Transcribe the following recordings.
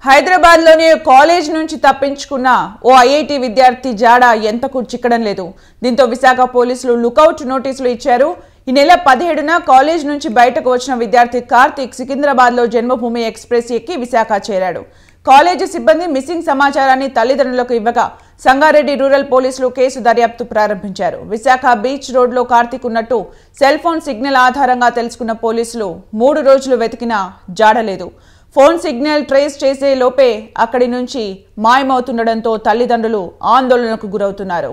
హైదరాబాద్ లోని కాలేజ్ నుంచి తప్పించుకున్న ఓ ఐఐటి విద్యార్థి జాడ ఎంతకు చిక్కడం లేదు దీంతో విశాఖ పోలీసులు లుకౌట్ నోటీసులు ఇచ్చారు ఈ నెల పదిహేడున కాలేజ్ నుంచి బయటకు వచ్చిన విద్యార్థి కార్తీక్ సికింద్రాబాద్ లో జన్మభూమి ఎక్స్ప్రెస్ ఎక్కి విశాఖ చేరాడు కాలేజీ సిబ్బంది మిస్సింగ్ సమాచారాన్ని తల్లిదండ్రులకు ఇవ్వగా సంగారెడ్డి రూరల్ పోలీసులు కేసు దర్యాప్తు ప్రారంభించారు విశాఖ బీచ్ రోడ్లో కార్తీక్ ఉన్నట్టు సెల్ ఫోన్ సిగ్నల్ ఆధారంగా తెలుసుకున్న పోలీసులు మూడు రోజులు వెతికినా జాడలేదు ఫోన్ సిగ్నల్ ట్రేస్ చేసే లోపే అక్కడి నుంచి మాయమవుతుండడంతో తల్లిదండ్రులు ఆందోళనకు గురవుతున్నారు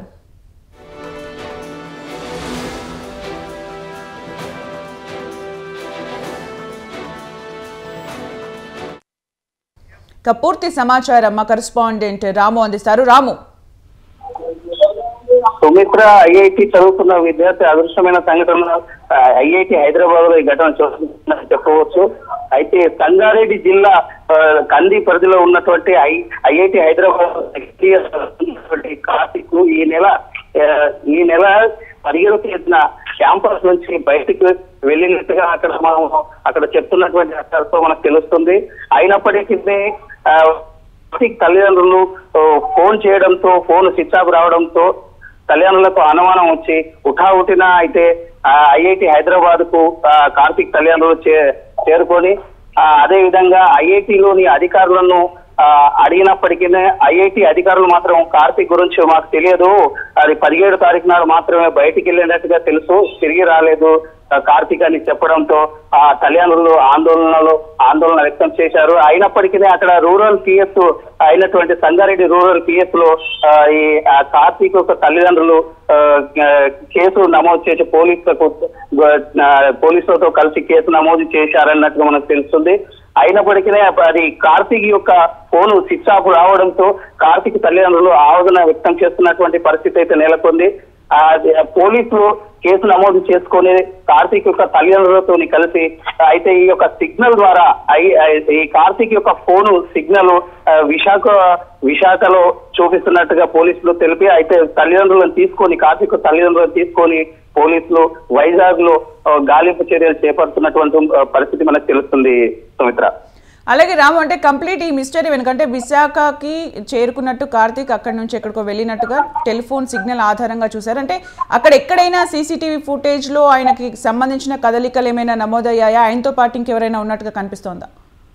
ఇక పూర్తి సమాచారం మా కరెస్పాండెంట్ రాము అందిస్తారు రాము సుమిత్ర ఐఐటి చదువుతున్న విద్యార్థి అదృష్టమైన సంఘటన ఐఐటి హైదరాబాద్ లో ఈ ఘటన చూస్తుందని చెప్పవచ్చు అయితే సంగారెడ్డి జిల్లా ఆ, కంది పరిధిలో ఉన్నటువంటి ఐ ఐఐటి హైదరాబాద్ ఉన్నటువంటి కార్తిక్ ఈ నెల ఆ, ఈ నెల పదిహేడు తేదీన క్యాంపస్ నుంచి బయటికి వెళ్ళినట్టుగా అక్కడ మనం అక్కడ చెప్తున్నటువంటి అక్షరాలతో మనకు తెలుస్తుంది అయినప్పటికీ ఆ, కార్తీక్ తల్లిదండ్రులు ఓ, ఫోన్ చేయడంతో ఫోన్ స్విచ్ ఆఫ్ రావడంతో తల్లిదండ్రులకు అనుమానం వచ్చి ఉఠావుటిన అయితే ఐఐటి హైదరాబాద్ కు ఆ, కార్తీక్ తల్లిదండ్రులు చే- చేరుకొని ఆ, అదే విధంగా ఐఐటిలోని అధికారులను ఆ, అడిగినప్పటికీ ఐఐటి అధికారులు మాత్రం కార్తీక్ గురించి మాకు తెలియదు అది పదిహేడు తారీఖు నాడు మాత్రమే బయటికి వెళ్ళినట్టుగా తెలుసు తిరిగి రాలేదు ఆ, కార్తీక్ అని చెప్పడంతో ఆ తల్లిదండ్రులు ఆందోళనలో ఆందోళన వ్యక్తం చేశారు అయినప్పటికీ అక్కడ రూరల్ పిఎస్ అయినటువంటి సంగారెడ్డి రూరల్ పిఎస్ లో ఆ, ఈ ఆ, కార్తీక్ యొక్క తల్లిదండ్రులు ఆ, ఆ, కేసు నమోదు చేసి పోలీసులకు ఆ, పోలీసులతో కలిసి కేసు నమోదు చేశారన్నట్టుగా మనకు తెలుస్తుంది అయినప్పటికీ అది కార్తీక్ యొక్క ఫోన్ స్విచ్ ఆఫ్ రావడంతో కార్తీక్ తల్లిదండ్రులు ఆవేదన వ్యక్తం చేస్తున్నటువంటి పరిస్థితి అయితే నెలకొంది ఆ, పోలీసులు కేసు నమోదు చేసుకొని కార్తీక్ యొక్క తల్లిదండ్రులతో కలిసి అయితే ఈ యొక్క సిగ్నల్ ద్వారా ఐ- ఐ- ఈ కార్తీక్ యొక్క ఫోన్ సిగ్నల్ ఆ, విశాఖ విశాఖలో చూపిస్తున్నట్టుగా పోలీసులు తెలిపి అయితే తల్లిదండ్రులను తీసుకొని కార్తీక్ తల్లిదండ్రులను తీసుకొని పోలీసులు వైజాగ్ లో ఆ, గాలింపు చర్యలు చేపడుతున్నటువంటి ఆ, పరిస్థితి మనకు తెలుస్తుంది సుమిత్ర అలాగే రాము అంటే కంప్లీట్ ఈ మిస్టరీ వెనుకంటే విశాఖకి చేరుకున్నట్టు కార్తీక్ అక్కడి నుంచి ఎక్కడికో వెళ్ళినట్టుగా టెలిఫోన్ సిగ్నల్ ఆధారంగా చూశారు అంటే అక్కడ ఎక్కడైనా సీసీటీవీ ఫుటేజ్లో ఆయనకి సంబంధించిన కదలికలు ఏమైనా నమోదయ్యాయా ఆయనతో పాటు ఇంకెవరైనా ఉన్నట్టుగా కనిపిస్తోందా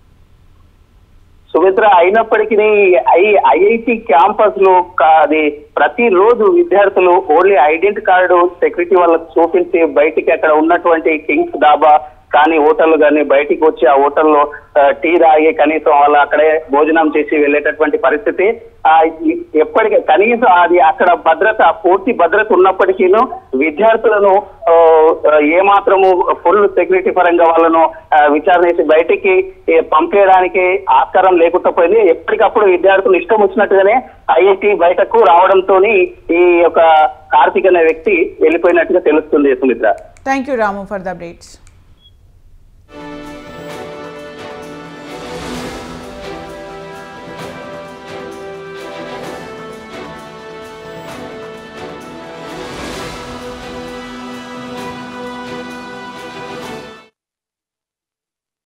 సుమిత్ర అయినప్పటికీ ఐ ఐఐటి క్యాంపస్ లో క- అది ప్రతిరోజు విద్యార్థులు ఓన్లీ ఐడెంటి కార్డు సెక్యూరిటీ వాళ్ళకి చూపించి బయటికి అక్కడ ఉన్నటువంటి కింగ్స్ డాబా కానీ హోటల్ కానీ బయటికి వచ్చి ఆ హోటల్లో ఆ, టీ తాగి కనీసం వాళ్ళు అక్కడే భోజనం చేసి వెళ్ళేటటువంటి పరిస్థితి ఆ, ఇ- ఎప్పటికీ కనీసం అది అక్కడ భద్రత పూర్తి భద్రత ఉన్నప్పటికీ విద్యార్థులను ఆ, ఆ, ఏమాత్రము ఫుల్ సెక్యూరిటీ పరంగా వాళ్ళను ఆ, విచారణ చేసి బయటికి ఏ, పంపేయడానికి ఆస్కారం లేకుండా పోయింది ఎప్పటికప్పుడు విద్యార్థులు ఇష్టం వచ్చినట్టుగానే ఐఐటి బయటకు రావడంతో ఈ యొక్క కార్తీక్ అనే వ్యక్తి వెళ్ళిపోయినట్టుగా తెలుస్తుంది Sumitra thank you Ramu for the updates